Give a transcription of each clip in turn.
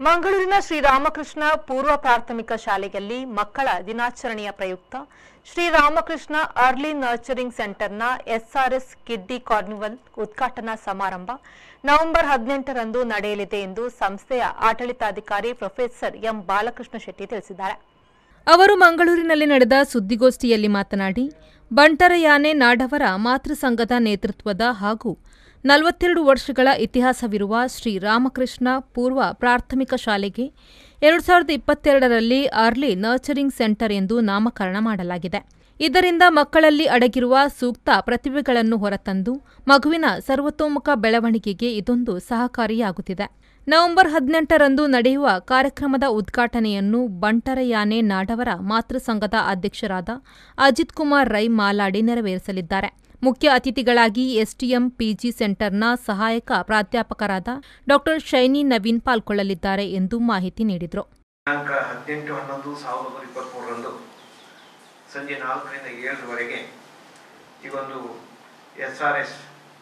ಮಂಗಳೂರಿನ ಶ್ರೀರಾಮಕೃಷ್ಣ ಪೂರ್ವ ಪ್ರಾಥಮಿಕ ಶಾಲೆಯಲ್ಲಿ ಮಕ್ಕಳ ದಿನಾಚರಣೆಯ ಪ್ರಯುಕ್ತ ಶ್ರೀರಾಮಕೃಷ್ಣ ಅರ್ಲಿ ನರ್ಚರಿಂಗ್ ಸೆಂಟರ್ನ ಎಸ್ಆರ್ಎಸ್ ಕಿಡ್ಡಿ ಕಾರ್ನಿವಲ್ ಉದ್ಘಾಟನಾ ಸಮಾರಂಭ ನವೆಂಬರ್ ಹದಿನೆಂಟರಂದು ನಡೆಯಲಿದೆ ಎಂದು ಸಂಸ್ಥೆಯ ಆಡಳಿತಾಧಿಕಾರಿ ಪ್ರೊಫೆಸರ್ ಎಂ ಬಾಲಕೃಷ್ಣ ಶೆಟ್ಟಿ ತಿಳಿಸಿದ್ದಾರೆ ಅವರು ಮಂಗಳೂರಿನಲ್ಲಿ ನಡೆದ ಸುದ್ದಿಗೋಷ್ಠಿಯಲ್ಲಿ ಮಾತನಾಡಿ ಬಂಟರಯಾನೆ ನಾಡವರ ಮಾತೃ ಸಂಘದ ನೇತೃತ್ವದ ಹಾಗೂ ನಲವತ್ತೆರಡು ವರ್ಷಗಳ ಇತಿಹಾಸವಿರುವ ಶ್ರೀ ರಾಮಕೃಷ್ಣ ಪೂರ್ವ ಪ್ರಾಥಮಿಕ ಶಾಲೆಗೆ ಎರಡು ಸಾವಿರದ ಇಪ್ಪತ್ತೆರಡರಲ್ಲಿ ಅರ್ಲಿ ನರ್ಚರಿಂಗ್ ಸೆಂಟರ್ ಎಂದು ನಾಮಕರಣ ಮಾಡಲಾಗಿದೆ ಇದರಿಂದ ಮಕ್ಕಳಲ್ಲಿ ಅಡಗಿರುವ ಸೂಕ್ತ ಪ್ರತಿಭೆಗಳನ್ನು ಹೊರತಂದು ಮಗುವಿನ ಸರ್ವತೋಮುಖ ಬೆಳವಣಿಗೆಗೆ ಇದೊಂದು ಸಹಕಾರಿಯಾಗುತ್ತಿದೆ ನವೆಂಬರ್ ಹದಿನೆಂಟರಂದು ನಡೆಯುವ ಕಾರ್ಯಕ್ರಮದ ಉದ್ಘಾಟನೆಯನ್ನು ಬಂಟರಯಾನೆ ನಾಡವರ ಮಾತೃ ಸಂಘದ ಅಧ್ಯಕ್ಷರಾದ ಅಜಿತ್ ಕುಮಾರ್ ರೈ ಮಾಲಾಡಿ ನೆರವೇರಿಸಲಿದ್ದಾರೆ ಮುಖ್ಯ ಅತಿಥಿಗಳಾಗಿ ಎಸ್ಟಿಎಂ ಪಿಜಿ ಸೆಂಟರ್ನ ಸಹಾಯಕ ಪ್ರಾಧ್ಯಾಪಕರಾದ ಡಾ ಶೈನಿ ನವೀನ್ ಪಾಲ್ಗೊಳ್ಳಲಿದ್ದಾರೆ ಎಂದು ಮಾಹಿತಿ ನೀಡಿದರು ದಿನಾಂಕ ಹದಿನೆಂಟು ಹನ್ನೊಂದು ಸಾವಿರದ ಒಂಬೈನೂರ ಇಪ್ಪತ್ತ್ಮೂರರಂದು ಸಂಜೆ ನಾಲ್ಕರಿಂದ ಏಳರವರೆಗೆ ಈ ಒಂದು S R S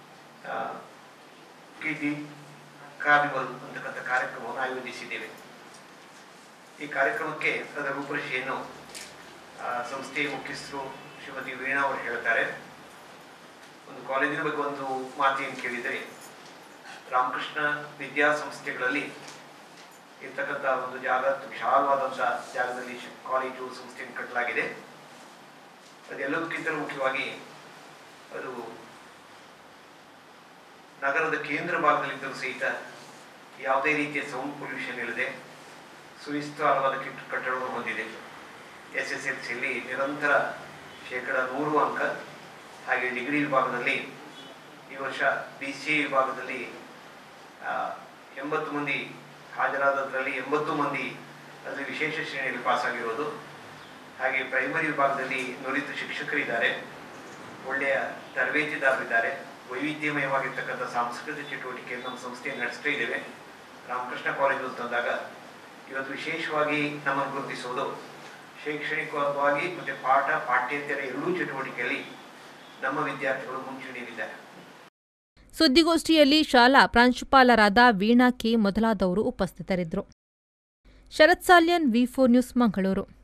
K D carnival ಅಂತಕ್ಕಂಥ ಕಾರ್ಯಕ್ರಮವನ್ನು ಆಯೋಜಿಸಿದ್ದೇವೆ ಈ ಕಾರ್ಯಕ್ರಮಕ್ಕೆ ಅದರ ರೂಪರೇಷೆಯನ್ನು ಆ, ಸಂಸ್ಥೆಯ ಮುಖ್ಯಸ್ಥರು ಶ್ರೀಮತಿ ವೀಣಾ ಅವರು ಹೇಳ್ತಾರೆ ಒಂದು ಕಾಲೇಜಿನ ಬಗ್ಗೆ ಒಂದು ಮಾತೇನು ಕೇಳಿದರೆ ರಾಮಕೃಷ್ಣ ವಿದ್ಯಾಸಂಸ್ಥೆಗಳಲ್ಲಿ ಇರ್ತಕ್ಕಂಥ ಒಂದು ಜಾಗ ವಿಶಾಲವಾದಂಥ ಜಾಗದಲ್ಲಿ ಶ್- ಕಾಲೇಜು ಸಂಸ್ಥೆಯನ್ನು ಕಟ್ಟಲಾಗಿದೆ ಅದೆಲ್ಲದಕ್ಕಿಂತಲೂ ಮುಖ್ಯವಾಗಿ ಅದು ನಗರದ ಕೇಂದ್ರ ಭಾಗದಲ್ಲಿದ್ದರೂ ಸಹಿತ ಯಾವುದೇ ರೀತಿಯ ಸೌಂಡ್ ಪೊಲ್ಯೂಷನ್ ಇಲ್ಲದೆ ಸುವಿಸ್ತಾರವಾದ ಕಿಟ್ ಕಟ್ಟಡವನ್ನು ಹೊಂದಿದೆ ಎಸ್ ಎಸ್ ಎಲ್ ಸಿಯಲ್ಲಿ ನಿರಂತರ ಶೇಕಡ ನೂರು ಅಂಕ ಹಾಗೆ ಡಿಗ್ರಿ ವಿಭಾಗದಲ್ಲಿ ಈ ವರ್ಷ ಬಿ ಸಿ ಎ ವಿಭಾಗದಲ್ಲಿ ಆ, ಎಂಬತ್ತು ಮಂದಿ ಹಾಜರಾದದ್ರಲ್ಲಿ ಎಂಬತ್ತು ಮಂದಿ ಅದು ವಿಶೇಷ ಶ್ರೇಣಿಯಲ್ಲಿ ಪಾಸ್ ಆಗಿರೋದು ಹಾಗೆ ಪ್ರೈಮರಿ ವಿಭಾಗದಲ್ಲಿ ನುರಿತ ಶಿಕ್ಷಕರಿದ್ದಾರೆ ಒಳ್ಳೆಯ ತರಬೇತಿದಾರರಿದ್ದಾರೆ ವೈವಿಧ್ಯಮಯವಾಗಿರ್ತಕ್ಕಂಥ ಸಾಂಸ್ಕೃತಿಕ ಚಟುವಟಿಕೆಯನ್ನು ನಮ್ಮ ಸಂಸ್ಥೆ ನಡೆಸ್ತಾ ಇದ್ದೇವೆ ರಾಮಕೃಷ್ಣ ಕಾಲೇಜು ಅಂತಂದಾಗ ಇವತ್ತು ವಿಶೇಷವಾಗಿ ನಮ್ಮನ್ನು ಗುರುತಿಸುವುದು ಶೈಕ್ಷಣಿಕವಾಗಿ ಮತ್ತು ಪಾಠ ಪಾಠ್ಯೇತರ ಎರಡೂ ಚಟುವಟಿಕೆಯಲ್ಲಿ ನಮ್ಮ ವಿದ್ಯಾರ್ಥಿಗಳು ಮುಂಚೂಣಿಯಲ್ಲಿದ್ದಾರೆ ಸುದ್ದಿಗೋಷ್ಠಿಯಲ್ಲಿ ಶಾಲಾ ಪ್ರಾಂಶುಪಾಲರಾದ ವೀಣಾ ಕೆ ಮೊದಲಾದವರು ಉಪಸ್ಥಿತರಿದ್ದರು Sharath Salian V four news Mangaluru